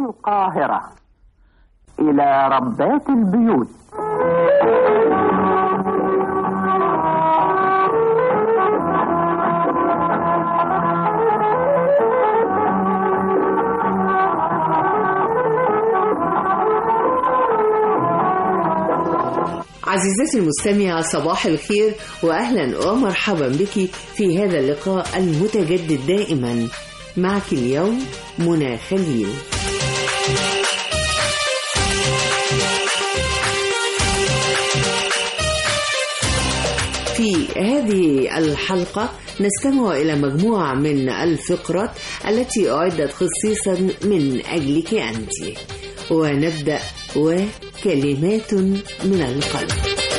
القاهرة إلى ربات البيوت عزيزتي المستمعة صباح الخير وأهلا ومرحبا بك في هذا اللقاء المتجدد دائما معك اليوم منى خليل في هذه الحلقة نستمع إلى مجموعة من الفقرات التي أعدت خصيصا من أجلك أنت ونبدأ وكلمات من القلب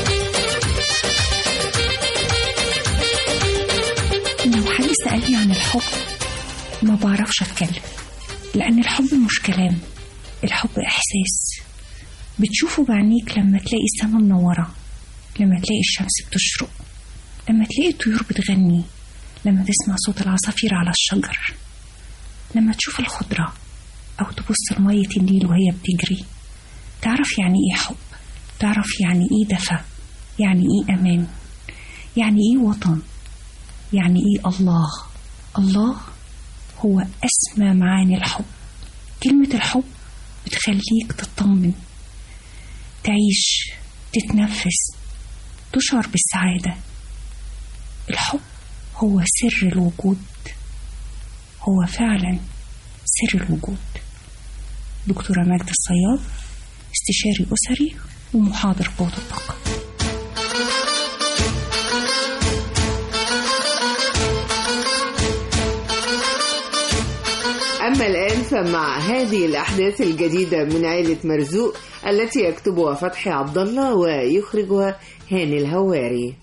لو حد سألني عن الحب ما بعرفش أتكلم لأن الحب مش كلام الحب إحساس بتشوفه بعينيك لما تلاقي السما منورة لما تلاقي الشمس بتشرق لما تلاقي الطيور بتغني لما تسمع صوت العصافير على الشجر لما تشوف الخضرة أو تبص لمية النيل وهي بتجري تعرف يعني إيه حب تعرف يعني إيه دفى يعني إيه أمان يعني إيه وطن يعني إيه الله الله هو أسمى معاني الحب كلمة الحب بتخليك تطمن تعيش تتنفس تشعر بالسعادة الحب هو سر الوجود هو فعلا سر الوجود دكتورة ماجدة الصياد استشاري أسري ومحاضر قوة الطاقة أما الآن فمع هذه الأحداث الجديدة من عائلة مرزوق التي يكتبها فتحي عبد الله ويخرجها هاني الهواري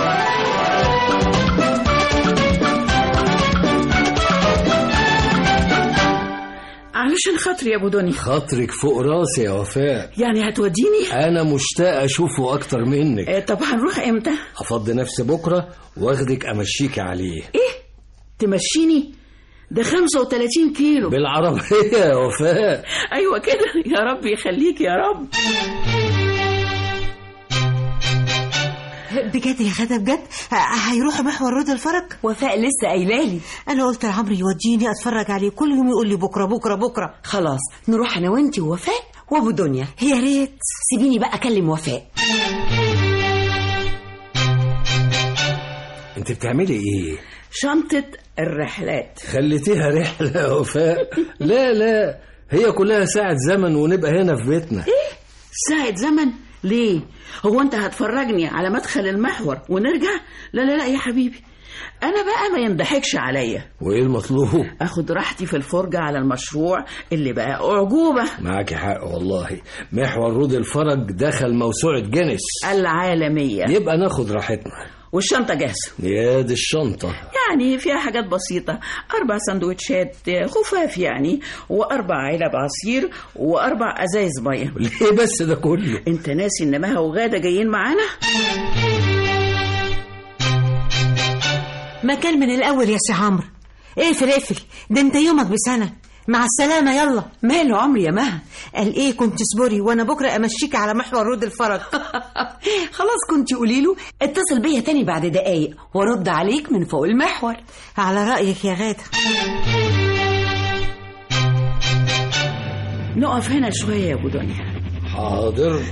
علشان خاطري يا ابو دنيا خاطرك فوق راسي يا وفاء يعني هتوديني انا مشتاق اشوفه اكتر منك آه، طب هنروح امتى افضي نفسي بكره واخدك امشيكي عليه ايه تمشيني ده 35 كيلو بالعربيه يا وفاء ايوه كده يا رب يخليك يا رب بجد يا غدا بجد ه- هيروحوا محور رود الفرج وفاء لسه قايلالي انا قلت لعمرو يوديني اتفرج عليه كل يوم يقول لي بكره بكره بكره خلاص نروح انا وانتي ووفاء وابو دنيا يا ريت سيبيني بقى اكلم وفاء انت بتعملي ايه شنطة الرحلات خليتيها رحله يا وفاء لا لا هي كلها ساعه زمن ونبقى هنا في بيتنا ساعة زمن ليه هو انت هتفرجني على مدخل المحور ونرجع لا لا لا يا حبيبي انا بقى ما ينضحكش عليا وايه المطلوب اخد راحتي في الفرجة على المشروع اللي بقى اعجوبة معاكي حق والله محور رود الفرج دخل موسوعه جينيس العالمية يبقى ناخد راحتنا والشنطة جاهزة يا دي الشنطه يعني فيها حاجات بسيطة أربع سندوتشات خفاف يعني وأربع علب عصير وأربع أزايز مية ليه بس ده كله أنت ناسي إن مها وغادة جايين معانا؟ مكان من الاول يا سي عمرو اقفل اقفل ده انت يومك بسنه مع السلامه يلا ماله عمري يا مها قال ايه كنت اصبري وانا بكره امشيك على محور رود الفرج خلاص كنت قولي له اتصل بيا تاني بعد دقايق وارد عليك من فوق المحور على رايك يا غاده نقف هنا شوية يا أبو دنيا حاضر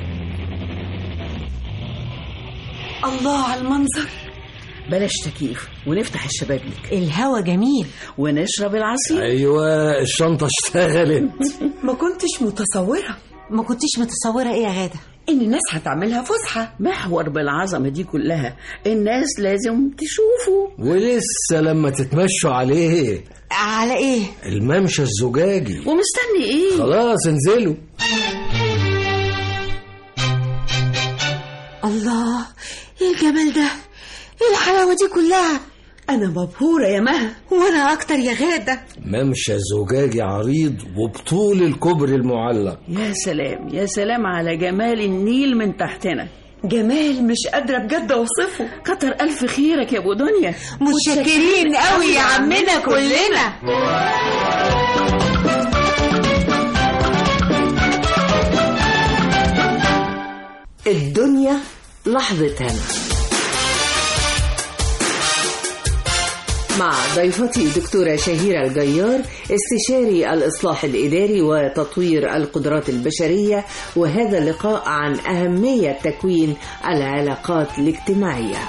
الله على المنظر بلاش تكييف ونفتح الشبابيك الهوا جميل ونشرب العصير ايوه الشنطه اشتغلت ما كنتش متصورة ما كنتيش متصوره ايه يا غاده ان الناس هتعملها فسحة محور بالعظمة دي كلها الناس لازم تشوفه ولسه لما تتمشوا عليه على ايه الممشى الزجاجي ومستني إيه؟ خلاص انزلوا الله ايه الجمال ده ايه الحلاوه دي كلها انا مبهورة يا مها وانا اكتر يا غاده ممشى زجاجي عريض وبطول الكوبري المعلق يا سلام يا سلام على جمال النيل من تحتنا جمال مش قادرة بجد اوصفه كتر ألف خيرك يا أبو دنيا متشكرين قوي يا عمنا كلنا لحظة هنا مع ضيفتي دكتورة شهيرة الجيار استشاري الإصلاح الإداري وتطوير القدرات البشرية وهذا اللقاء عن أهمية تكوين العلاقات الاجتماعية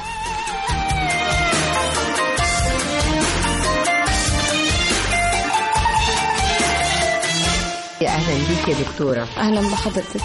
يا أهلا بيك يا دكتورة اهلا بحضرتك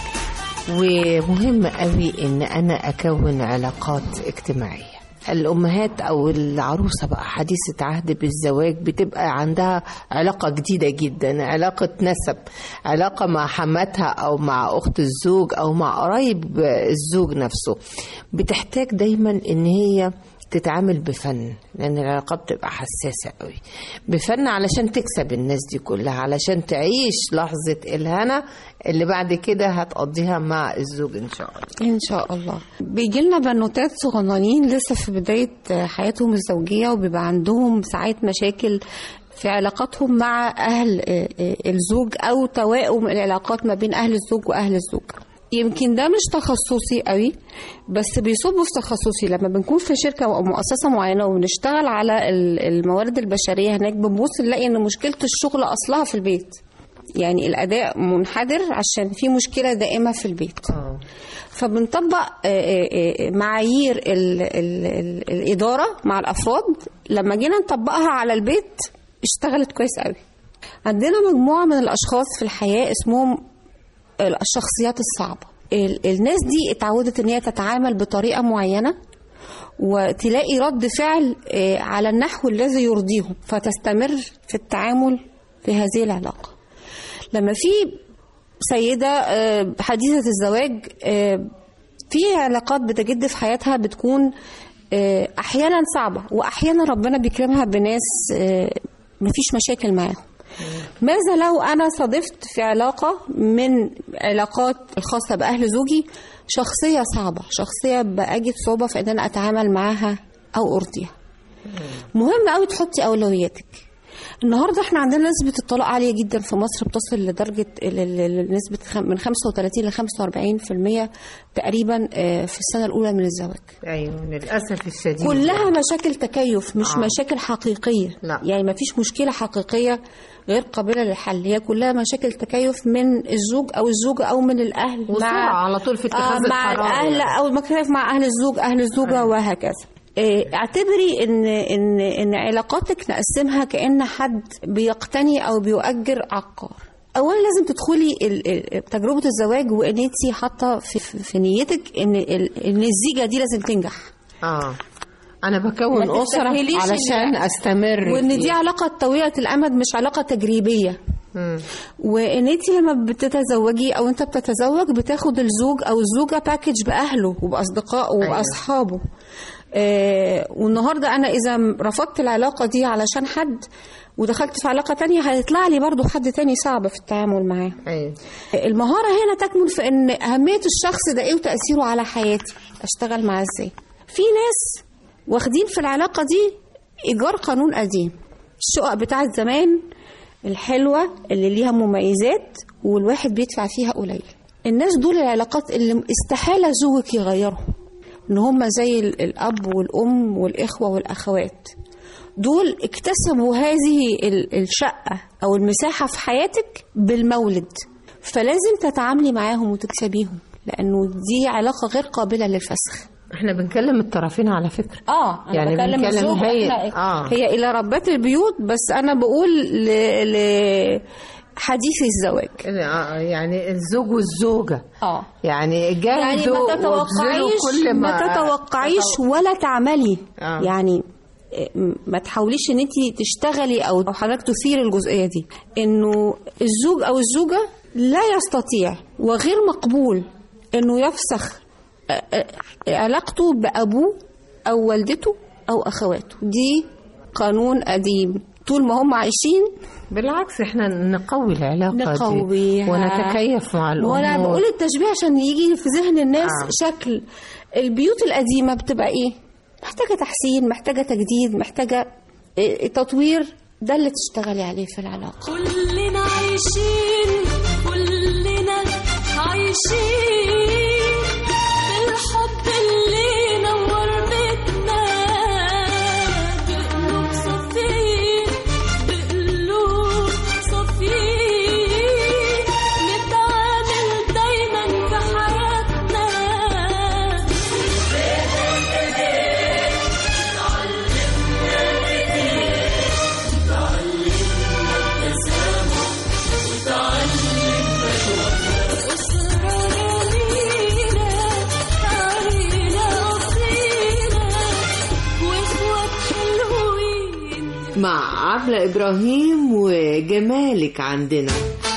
ومهم قوي ان انا اكون علاقات اجتماعيه الامهات او العروسه بقى حديثه عهد بالزواج بتبقى عندها علاقه جديده جدا علاقه نسب علاقه مع حماتها او مع اخت الزوج او مع قرايب الزوج نفسه بتحتاج دايما ان هي تتعامل بفن لان العلاقات بتبقى حساسه قوي بفن علشان تكسب الناس دي كلها علشان تعيش لحظه الهنا اللي بعد كده هتقضيها مع الزوج ان شاء الله ان شاء الله بيجي لنا بنوتات صغننين لسه في بدايه حياتهم الزوجيه وبيبقى عندهم ساعات مشاكل في علاقاتهم مع اهل الزوج او توائم العلاقات ما بين اهل الزوج واهل الزوج يمكن ده مش تخصصي قوي بس بيصب في تخصصي لما بنكون في شركه او مؤسسه معينه وبنشتغل على الموارد البشريه هناك بنبص نلاقي ان مشكله الشغل اصلها في البيت يعني الاداء منحدر عشان في مشكله دائمه في البيت فبنطبق معايير ال ال ال الاداره مع الافراد لما جينا نطبقها على البيت اشتغلت كويس قوي عندنا مجموعه من الاشخاص في الحياه اسمهم الشخصيات الصعبة الناس دي اتعودت ان هي تتعامل بطريقة معينة وتلاقي رد فعل على النحو الذي يرضيهم فتستمر في التعامل في هذه العلاقة لما في سيدة حديثة الزواج في علاقات بتجد في حياتها بتكون أحيانا صعبة وأحيانا ربنا بيكرمها بناس مفيش مشاكل معاهم ماذا لو أنا صادفت في علاقة من علاقات الخاصة بأهل زوجي شخصية صعبة شخصية بأجد صعوبة في أن أنا أتعامل معاها أو أرضيها مهم قوي تحطي أولوياتك النهارده احنا عندنا نسبة الطلاق عالية جدا في مصر بتصل لدرجة نسبة من 35 ل 45% تقريبا في السنة الأولى من الزواج. أيوه للأسف الشديد كلها مشاكل تكيف مش آه. مشاكل حقيقية. لا. يعني ما فيش مشكلة حقيقية غير قابلة للحل هي كلها مشاكل تكيف من الزوج أو الزوجة أو من الأهل مع على طول في اتخاذ آه مع القرار الأهل يعني. أو مختلف مع أهل الزوج أهل الزوجة آه. وهكذا. اعتبري ان ان ان علاقاتك نقسمها كان حد بيقتني او بيؤجر عقار اولا لازم تدخلي تجربه الزواج وان انت حاطه في, في نيتك ان ان الزيجه دي لازم تنجح اه انا بكون اسره علشان استمر وان دي علاقه طويله الامد مش علاقه تجريبيه وان انت لما بتتزوجي او انت بتتزوج بتاخد الزوج او الزوجه باكج باهله وباصدقائه وباصحابه آه والنهارده انا اذا رفضت العلاقه دي علشان حد ودخلت في علاقه تانية هيطلع لي برضو حد تاني صعب في التعامل معاه أيوة. المهاره هنا تكمن في ان اهميه الشخص ده ايه وتاثيره على حياتي اشتغل معاه ازاي في ناس واخدين في العلاقه دي ايجار قانون قديم الشقق بتاعت زمان الحلوه اللي ليها مميزات والواحد بيدفع فيها قليل الناس دول العلاقات اللي استحاله زوجك يغيرهم ان هم زي الاب والام والاخوه والاخوات دول اكتسبوا هذه الشقه او المساحه في حياتك بالمولد فلازم تتعاملي معاهم وتكسبيهم لانه دي علاقه غير قابله للفسخ احنا بنكلم الطرفين على فكره اه أنا يعني بكلم بنتكلم الزوج هي إحنا- اه هي الى ربات البيوت بس انا بقول ل... ل... حديث الزواج آه، يعني الزوج والزوجه اه يعني يعني جاهدوا ما تتوقعيش كل ما, ما تتوقعيش ولا تعملي آه. يعني م- ما تحاوليش ان انت تشتغلي او حضرتك تثير الجزئيه دي انه الزوج او الزوجه لا يستطيع وغير مقبول انه يفسخ آه، آه، علاقته بابوه او والدته او اخواته دي قانون قديم طول ما هم عايشين بالعكس احنا نقوي العلاقه نقويها دي ونتكيف مع الامور وانا بقول التشبيه عشان يجي في ذهن الناس آه. آه. شكل البيوت القديمه بتبقى ايه محتاجه تحسين محتاجه تجديد محتاجه إيه، تطوير ده اللي تشتغلي عليه في العلاقه كلنا عايشين كلنا عايشين بالحب اللي مع عبلة إبراهيم وجمالك عندنا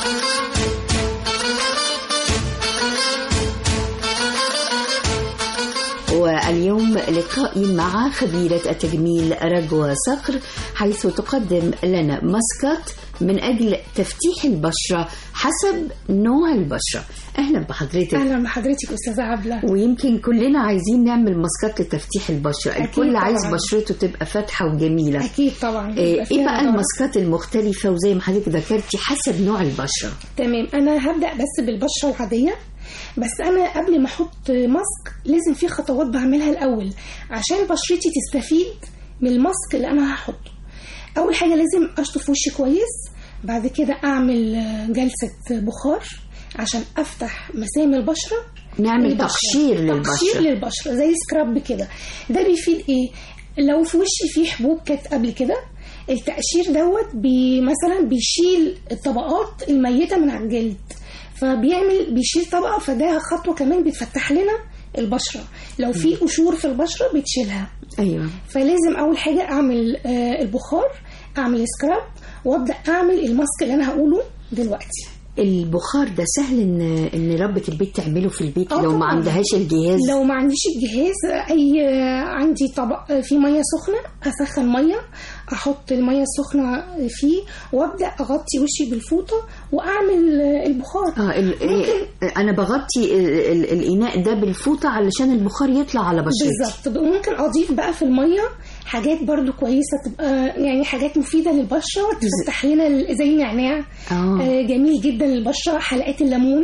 واليوم لقائي مع خبيرة التجميل رجوة صقر حيث تقدم لنا ماسكات من أجل تفتيح البشرة حسب نوع البشرة أهلا بحضرتك اهلا بحضرتك استاذه عبله ويمكن كلنا عايزين نعمل ماسكات لتفتيح البشرة أكيد الكل عايز طبعاً. بشرته تبقى فاتحة وجميلة اكيد طبعا إيه بيبقى إيه فيها بقى نضارة. الماسكات المختلفة وزي ما حضرتك ذكرتي حسب نوع البشرة تمام انا هبدا بس بالبشره العاديه بس انا قبل ما احط ماسك لازم في خطوات بعملها الاول عشان بشرتي تستفيد من الماسك اللي انا هحطه اول حاجه لازم اشطف وشي كويس بعد كده اعمل آه، جلسه بخار عشان افتح مسام البشره نعمل للبشرة. تقشير للبشرة. تقشير للبشره زي سكراب كده ده بيفيد ايه لو في وشي فيه حبوب كانت قبل كده التقشير دوت بي مثلا بيشيل الطبقات الميته من على الجلد فبيعمل بيشيل طبقه فده خطوه كمان بتفتح لنا البشره لو في قشور في البشره بتشيلها أيوة فلازم اول حاجه اعمل آه، البخار اعمل سكراب وابدا اعمل الماسك اللي انا هقوله دلوقتي البخار ده سهل ان ان ربة البيت تعمله في البيت آه لو ما طبعاً. عندهاش الجهاز لو ما عنديش الجهاز اي عندي طبق فيه ميه سخنه اسخن ميه احط الميه السخنه فيه وابدا اغطي وشي بالفوطه واعمل البخار اه ال... إيه انا بغطي ال... ال... الاناء ده بالفوطه علشان البخار يطلع على بشرتي بالظبط ممكن اضيف بقى في الميه حاجات برضو كويسه تبقى يعني حاجات مفيده للبشره وتفتح لنا ال- زي النعناع آه. آه جميل جدا للبشره حلقات الليمون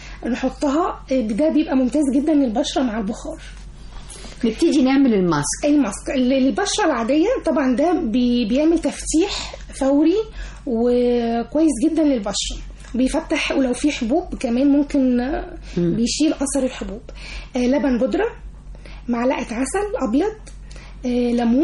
نحطها آه، ده بيبقى ممتاز جدا للبشره مع البخار نبتدي نعمل الماسك الماسك ال- البشره العاديه طبعا ده بي بيعمل تفتيح فوري وكويس جدا للبشره بيفتح ولو في حبوب كمان ممكن آه، مم. بيشيل اثر الحبوب آه، لبن بودره معلقه عسل ابيض آه، ليمون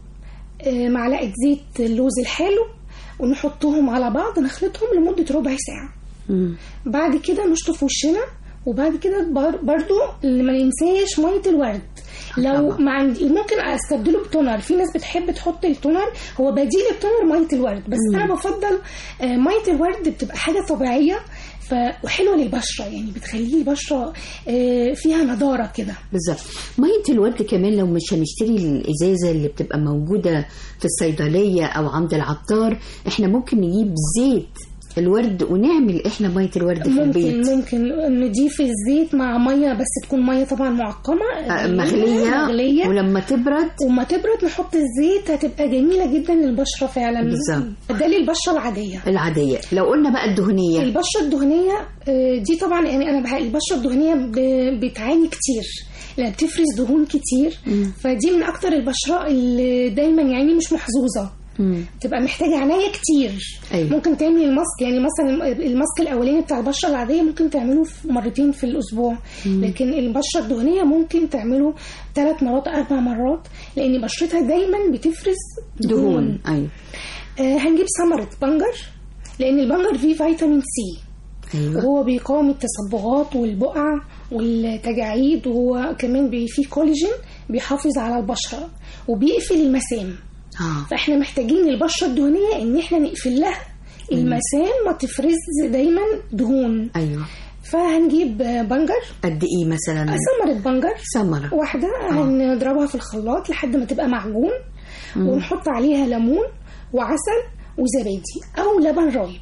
آه، معلقه زيت اللوز الحلو ونحطهم على بعض نخلطهم لمده ربع ساعه مم. بعد كده نشطف وشنا وبعد كده بر- برضو اللي ما ننساش ميه الورد لو ما عندي ممكن استبدله بتونر في ناس بتحب تحط التونر هو بديل التونر ميه الورد بس مم. انا بفضل آه، ميه الورد بتبقى حاجه طبيعيه ف وحلوه للبشره يعني بتخلي البشره آه، فيها نضاره كده بالظبط ميه الورد كمان لو مش هنشتري الازازه اللي بتبقى موجوده في الصيدليه او عند العطار احنا ممكن نجيب زيت الورد ونعمل احنا ميه الورد في ممكن البيت ممكن نضيف الزيت مع ميه بس تكون ميه طبعا معقمه آه، مغليه مغليه ولما تبرد وما تبرد نحط الزيت هتبقى جميلة جدا للبشرة فعلا بالظبط. ده للبشرة العادية العاديه لو قلنا بقى الدهنيه البشرة الدهنية آه، دي طبعا يعني انا بح- البشرة الدهنية ب- بتعاني كتير لان بتفرز دهون كتير فدي من اكتر البشرة اللي دايما يعني مش محظوظة مم. تبقى محتاجة عناية كتير أيوة. ممكن تعمل الماسك يعني مثلا الماسك الأولاني بتاع البشرة العادية ممكن تعمله في مرتين في الأسبوع مم. لكن البشرة الدهنية ممكن تعمله ثلاث مرات أربع مرات لأن بشرتها دايما بتفرز دهون, دهون ايوه آه هنجيب ثمرة بنجر لأن البنجر فيه فيتامين سي ايوه وهو بيقاوم التصبغات والبقع والتجاعيد وهو كمان بي- فيه كولاجين بيحافظ على البشرة وبيقفل المسام اه فاحنا محتاجين البشره الدهنيه ان احنا نقفل لها المسام ما تفرز دايما دهون ايوه فهنجيب بنجر قد ايه مثلا ثمرة بنجر ثمره واحدة هنضربها في الخلاط لحد ما تبقى معجون مم. ونحط عليها ليمون وعسل وزبادي أو لبن رايب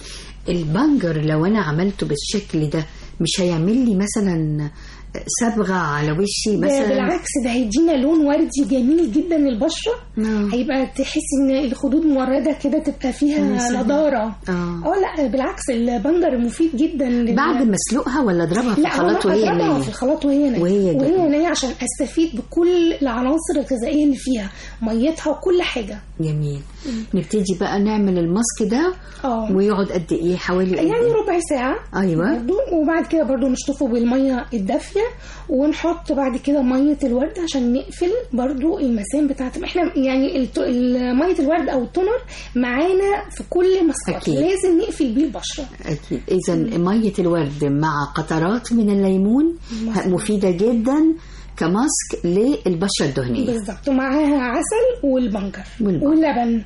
البنجر لو انا عملته بالشكل ده مش هيعمل لي مثلا صبغه على وشي ده مثلا بالعكس ده هيدينا لون وردي جميل جدا للبشرة نعم. هيبقى تحس ان الخدود موردة كده تبقى فيها مثلاً. نضارة اه اه لا بالعكس البنجر مفيد جدا لل- بعد ما اسلقها ولا اضربها في لا الخلاط هو وهي أضربها نية في الخلاط وهي نية وهي وهي جميلة. نية عشان استفيد بكل العناصر الغذائيه اللي فيها ميتها وكل حاجه جميل نبتدي بقى نعمل الماسك ده اه ويقعد قد ايه حوالي قد يعني ايه ربع ساعة ايوه برضو وبعد كده برضو نشطفه بالمية الدافية ونحط بعد كده مية الورد عشان نقفل برضو المسام بتاعت احنا يعني الت- ال- مية الورد او التونر معانا في كل مسكات أكيد. لازم نقفل بيه البشرة اكيد اذا ميه الورد مع قطرات من الليمون مظبوط. مفيده جدا كماسك للبشره الدهنيه بالظبط ومعاها عسل والبنجر والبنجر. واللبن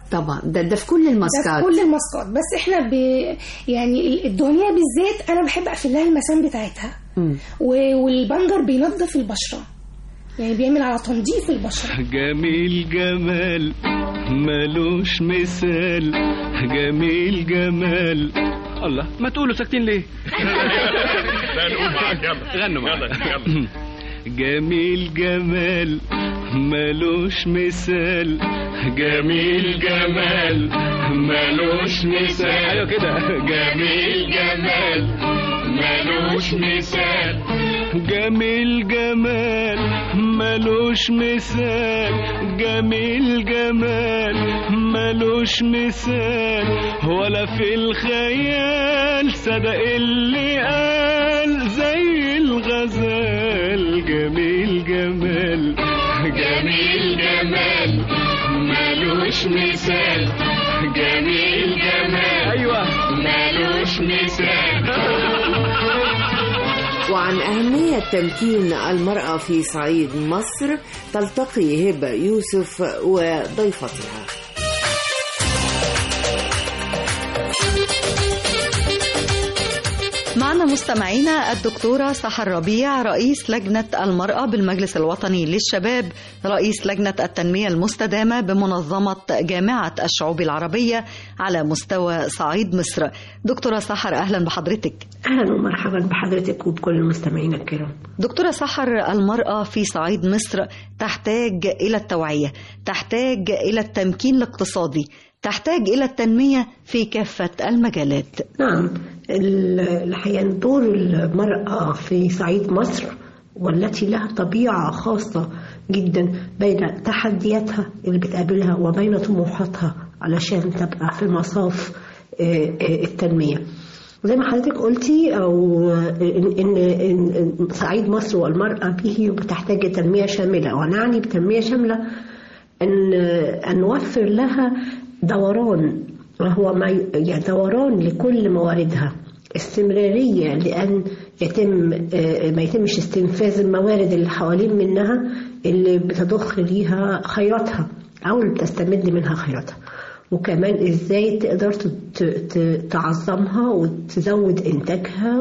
طبعا ده ده في كل ده الماسكات في كل الماسكات بس احنا ب... يعني الدهنيه بالذات انا بحب اقفل لها المسام بتاعتها و... والبنجر بينظف البشره يعني بيعمل على تنظيف البشره جميل جمال ملوش مثال جميل جمال الله ما تقولوا ساكتين ليه لا نقول معاك يلا غنوا معايا. يلا جميل جمال ملوش مثال جميل جمال ملوش مثال ايوه كده جميل جمال ملوش مثال جميل جمال ملوش مثال جميل جمال ملوش مثال ولا في الخيال صدق اللي قال زي الغزال جميل جمال جميل جمال ملوش مثال جميل جمال ايوه ملوش مثال وعن أهمية تمكين المرأة في صعيد مصر تلتقي هبة يوسف وضيفتها معنا مستمعينا الدكتورة سحر ربيع رئيس لجنة المرأة بالمجلس الوطني للشباب رئيس لجنة التنمية المستدامة بمنظمة جامعة الشعوب العربية على مستوى صعيد مصر دكتورة سحر أهلا بحضرتك أهلا ومرحبا بحضرتك وبكل المستمعين الكرام دكتورة سحر المرأة في صعيد مصر تحتاج إلى التوعية تحتاج إلى التمكين الاقتصادي تحتاج إلى التنمية في كافة المجالات نعم ال- الحقيقة إن دور المرأة في صعيد مصر والتي لها طبيعة خاصة جدا بين تحدياتها اللي بتقابلها وبين طموحاتها علشان تبقى في مصاف آه، آه، التنمية زي ما حضرتك قلتي او ان ان إن صعيد مصر والمراه به بتحتاج تنميه شامله ونعني بتنميه شامله ان ان نوفر لها دوران وهو ما ي- يعني دوران لكل مواردها استمرارية لأن يتم آه، ما يتمش استنفاذ الموارد اللي حوالين منها اللي بتضخ ليها خيراتها أو اللي بتستمد منها خيراتها وكمان ازاي تقدر ت- ت- ت- تعظمها وتزود انتاجها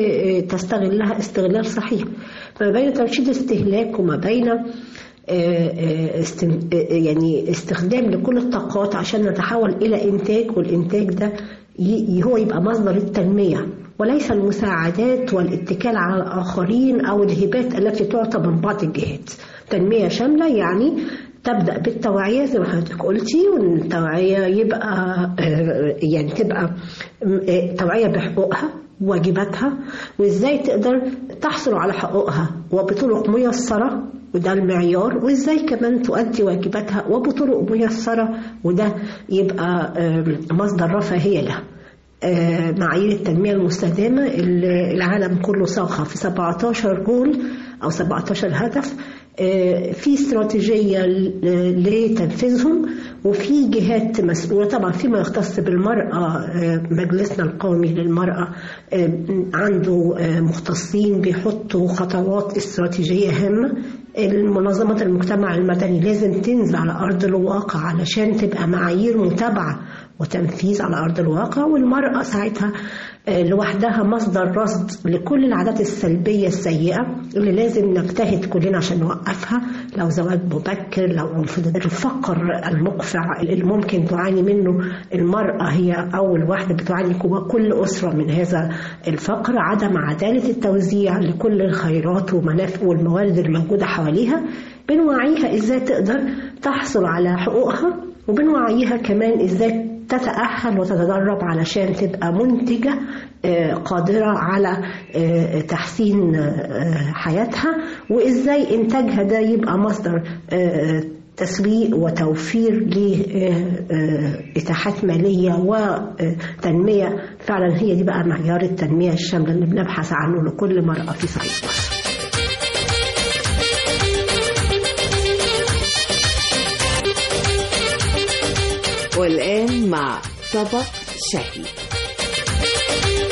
وتستغلها استغلال صحيح فما بين ترشيد استهلاك وما بين آه، آه، استن- آه، يعني استخدام لكل الطاقات عشان نتحول إلى إنتاج والإنتاج ده ي- هو يبقى مصدر التنمية وليس المساعدات والاتكال على الآخرين أو الهبات التي تعطى من بعض الجهات تنمية شاملة يعني تبدأ بالتوعية زي ما حضرتك قلتي وإن التوعية يبقى آه، يعني تبقى م- آه، توعية بحقوقها واجباتها وازاي تقدر تحصل على حقوقها وبطرق ميسرة وده المعيار وازاي كمان تؤدي واجباتها وبطرق ميسرة وده يبقى آم، مصدر رفاهية لها آه، معايير التنمية المستدامة اللي العالم كله صاغها في 17 جول أو 17 هدف آه، في استراتيجية ل- لتنفيذهم وفي جهات مسؤولة طبعا فيما يختص بالمرأة آه، مجلسنا القومي للمرأة آه، عنده آه، مختصين بيحطوا خطوات استراتيجية هامة المنظمات المجتمع المدني لازم تنزل على أرض الواقع علشان تبقى معايير متابعة وتنفيذ على أرض الواقع والمرأة ساعتها آه، لوحدها مصدر رصد لكل العادات السلبية السيئة اللي لازم نجتهد كلنا عشان نوقفها لو زواج مبكر لو عنف ضد الفقر المقفع اللي ممكن تعاني منه المرأة هي أول واحدة بتعاني جوا كل أسرة من هذا الفقر عدم عدالة التوزيع لكل الخيرات ومنافع والموارد الموجودة حواليها بنوعيها إزاي تقدر تحصل على حقوقها وبنوعيها كمان إزاي تتأهل وتتدرب علشان تبقى منتجة آه، قادرة على آه، تحسين آه، حياتها وإزاي إنتاجها ده يبقى مصدر آه، تسويق وتوفير لإتاحات مالية وتنمية فعلا هي دي بقى معيار التنمية الشاملة اللي بنبحث عنه لكل مرأة في صعيد مصر والآن مع طبق شهي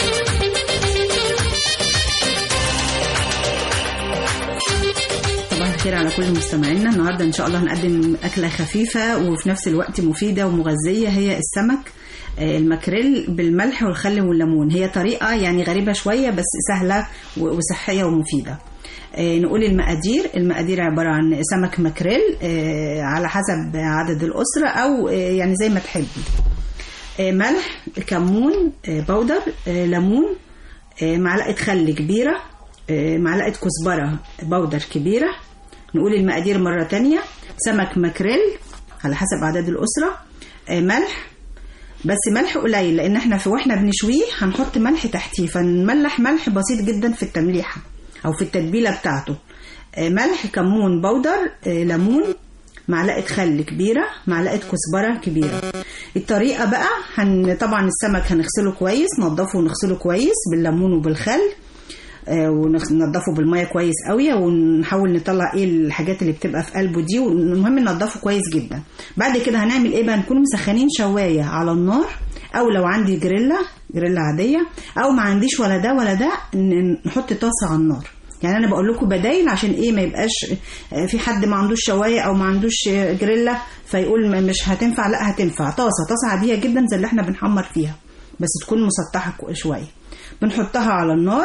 طبعا الخير على كل مستمعينا النهارده ان شاء الله هنقدم اكله خفيفه وفي نفس الوقت مفيده ومغذيه هي السمك آه، الماكريل بالملح والخل والليمون هي طريقه يعني غريبه شويه بس سهله و- وصحيه ومفيده آه، نقول المقادير المقادير عبارة عن سمك ماكريل آه، على حسب عدد الأسرة أو آه، يعني زي ما تحبي آه، ملح كمون آه، بودر آه، ليمون آه، معلقة خل كبيرة آه، معلقة كزبرة بودر كبيرة نقول المقادير مرة تانية سمك ماكريل على حسب عدد الأسرة آه، ملح بس ملح قليل لأن احنا في واحنا بنشويه هنحط ملح تحتيه فنملح ملح بسيط جدا في التمليحة أو في التتبيلة بتاعته آه، ملح كمون بودر آه، ليمون معلقة خل كبيرة معلقة كزبرة كبيرة الطريقة بقى هن طبعا السمك هنغسله كويس نضفه ونغسله كويس بالليمون وبالخل آه، وننضفه بالميه كويس قوي ونحاول نطلع ايه الحاجات اللي بتبقى في قلبه دي والمهم ننضفه كويس جدا بعد كده هنعمل ايه بقى نكون مسخنين شوايه على النار او لو عندي جريلا جريلا عاديه او ما عنديش ولا ده ولا ده ن- نحط طاسه على النار يعني انا بقول لكم بدايل عشان ايه ما يبقاش آه، في حد ما عندوش شوايه او ما عندوش آه، جريلا فيقول ما- مش هتنفع لا هتنفع طاسه طاسه عاديه جدا زي اللي احنا بنحمر فيها بس تكون مسطحه كو- شويه بنحطها على النار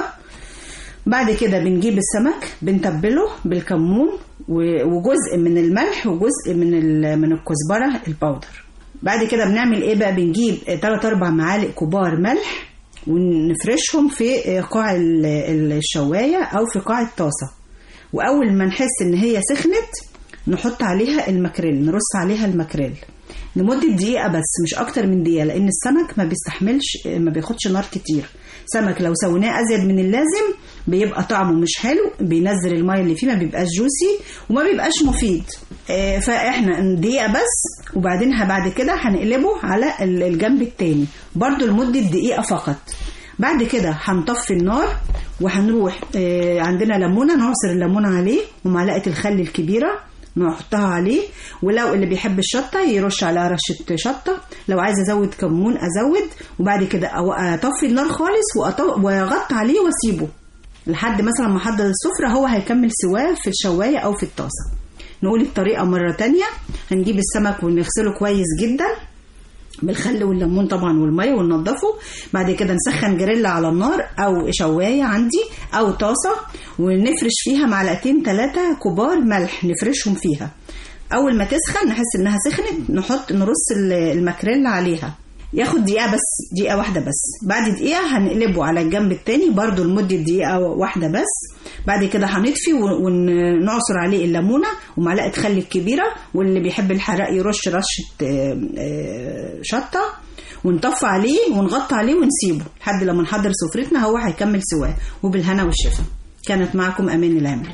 بعد كده بنجيب السمك بنتبله بالكمون و- وجزء من الملح وجزء من ال- من الكزبره الباودر بعد كده بنعمل ايه بقى بنجيب 3 4 معالق كبار ملح ونفرشهم في قاع ال- ال- الشوايه او في قاع الطاسه واول ما نحس ان هي سخنت نحط عليها الماكريل نرص عليها الماكريل لمدة دقيقة بس مش أكتر من دقيقة لأن السمك ما بيستحملش ما بياخدش نار كتير سمك لو سويناه أزيد من اللازم بيبقى طعمه مش حلو بينزل المية اللي فيه ما بيبقاش جوسي وما بيبقاش مفيد آه، فاحنا دقيقة بس وبعدين ه- بعد كده هنقلبه على ال- الجنب التاني برضو لمدة دقيقة فقط بعد كده هنطفي النار وهنروح آه، عندنا ليمونة نعصر الليمونة عليه ومعلقة الخل الكبيرة نحطها عليه ولو اللي بيحب الشطة يرش عليها رشة شطة لو عايز أزود كمون أزود وبعد كده أو- أطفي النار خالص وأط- وأغطي عليه وأسيبه لحد مثلا ما أحضر السفرة هو هيكمل سواه في الشواية أو في الطاسة نقول الطريقة مرة تانية هنجيب السمك ونغسله كويس جدا بالخل والليمون طبعا والميه وننضفه بعد كده نسخن جريلا على النار او شوايه عندي او طاسه ونفرش فيها معلقتين ثلاثه كبار ملح نفرشهم فيها اول ما تسخن نحس انها سخنت نحط نرص ال- الماكريلا عليها ياخد دقيقة بس دقيقة واحدة بس بعد دقيقة هنقلبه على الجنب التاني برضو لمدة دقيقة واحدة بس بعد كده هنطفي ون- ونعصر عليه الليمونة ومعلقة خل الكبيرة واللي بيحب الحراق يرش رشة آه، آه، شطة ونطفي عليه ونغطي عليه ونسيبه لحد لما نحضر سفرتنا هو هيكمل سواه وبالهنا والشفا كانت معكم أمان العمل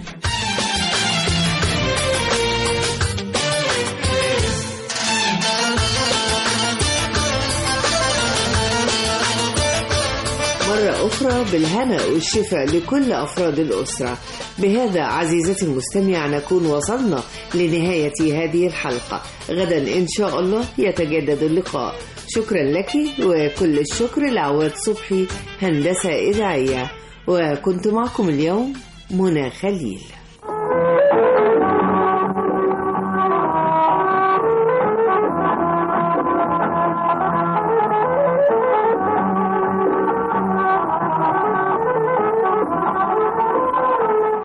مرة أخرى بالهنا والشفاء لكل أفراد الأسرة بهذا عزيزتي المستمع نكون وصلنا لنهاية هذه الحلقة غدا إن شاء الله يتجدد اللقاء شكرا لك وكل الشكر لعواد صبحي هندسة إذاعية وكنت معكم اليوم منى خليل